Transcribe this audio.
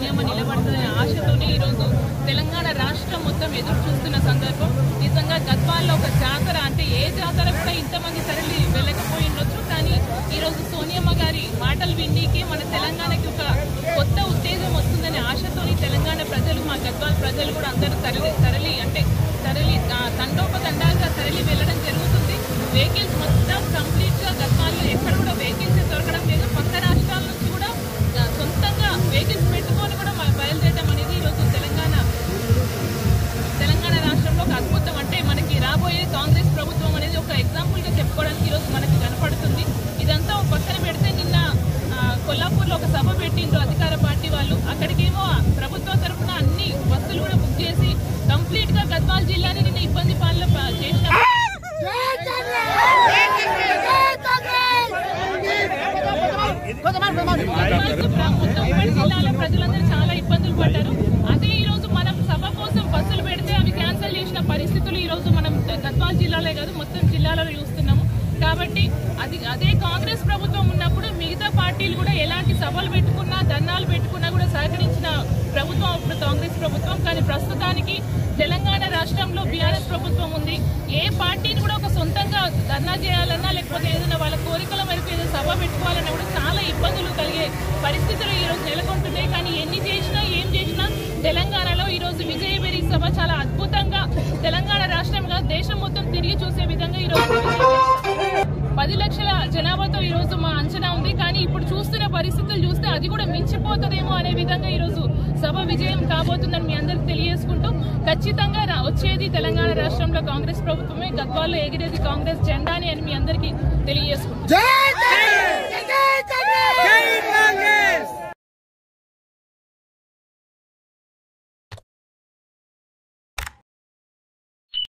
సోనియమ్మ నిలబడుతుందనే ఆశతోనే ఈరోజు తెలంగాణ రాష్ట్రం మొత్తం ఎదురు చూస్తున్న సందర్భం నిజంగా గద్వాల్లో ఒక జాతర అంటే ఏ జాతర కూడా ఇంతమంది తరలి వెళ్ళకపోయి ఉండొచ్చు కానీ ఈరోజు సోనియమ్మ గారి మాటలు విన్నీకి మన తెలంగాణకి ఒక కొత్త ఉత్తేజం వస్తుందనే ఆశతోని తెలంగాణ ప్రజలు మా గద్వాల ప్రజలు కూడా అందరూ తరలి తరలి అంటే తరలి ఆ, తండోపతండాలుగా తరలి వెళ్ళడం జరుగుతుంది వెహికల్స్ మొత్తం కంప్లీట్ గా గద్వాల్లో ఎక్కడ కూడా వెహికల్స్ దొరకడం లేదు పక్క రాష్ట్రాల నుంచి కూడా ఆ, సొంతంగా వెహికల్స్ పెట్టుకొని కూడా మ- బయలుదేరడం అనేది ఈరోజు తెలంగాణ తెలంగాణ రాష్ట్రంలో ఒక అద్భుతం అంటే మనకి రాబోయే కాంగ్రెస్ ప్రభుత్వం అనేది ఒక ఎగ్జాంపుల్ గా చెప్పుకోవడానికి ఈరోజు మనకి కనపడుతుంది ఇదంతా ఒక పక్కన పెడితే నిన్న ఆ, కొల్లాపూర్లో ఒక సభ పెట్టిండ్రు అధికార పార్టీ వాళ్ళు అక్కడికేమో ప్రభుత్వం తరఫున అన్ని బస్సులు కూడా బుక్ చేసి కంప్లీట్ గా గద్వాల్ జిల్లాని నిన్న ఇబ్బంది పాలన ప- చేసిన మొత్తం ఉమ్మడి జిల్లాలో ప్రజలందరూ చాలా ఇబ్బందులు పడ్డారు అదే ఈ రోజు మనం సభ కోసం బస్సులు పెడితే అవి క్యాన్సిల్ చేసిన పరిస్థితులు ఈ రోజు మనం గద్వాల్ జిల్లాలో కాదు మొత్తం జిల్లాలలో చూస్తున్నాము కాబట్టి అది అదే కాంగ్రెస్ ప్రభుత్వం ఉన్నప్పుడు మిగతా పార్టీలు కూడా ఎలాంటి సభలు పెట్టుకున్నా ధర్నాలు పెట్టుకున్నా కూడా సహకరించిన ప్రభుత్వం అప్పుడు కాంగ్రెస్ ప్రభుత్వం కానీ ప్రస్తుతానికి తెలంగాణ రాష్ట్రంలో బీఆర్ఎస్ ప్రభుత్వం ఉంది ఏ పార్టీని కూడా ఒక సొంతంగా ధర్నా చేయాలన్నా లేకపోతే ఏదైనా వాళ్ళ కోరికల మేరకు ఏదైనా సభ పెట్టుకోవాలన్నా కూడా చాలా ఇబ్బందులు కలిగే పరిస్థితులు ఈ రోజు నెలకొంటున్నాయి కానీ ఎన్ని చేసినా ఏం చేసినా తెలంగాణలో ఈ రోజు విజయబేరి సభ చాలా అద్భుతంగా తెలంగాణ రాష్ట్రంగా దేశం మొత్తం తిరిగి చూసే విధంగా ఈ రోజు పది లక్షల జనాభాతో ఈ రోజు మా అంచనా ఉంది కానీ ఇప్పుడు చూస్తున్న పరిస్థితులు చూస్తే అది కూడా మించిపోతుందేమో అనే విధంగా ఈ రోజు సభ విజయం కాబోతుందని మీ అందరికి తెలియజేసుకుంటూ ఖచ్చితంగా రా- వచ్చేది తెలంగాణ రాష్ట్రంలో కాంగ్రెస్ ప్రభుత్వమే గద్వాల్లో ఎగిరేది కాంగ్రెస్ జెండాని అని మీ అందరికీ తెలియజేసుకుంటాం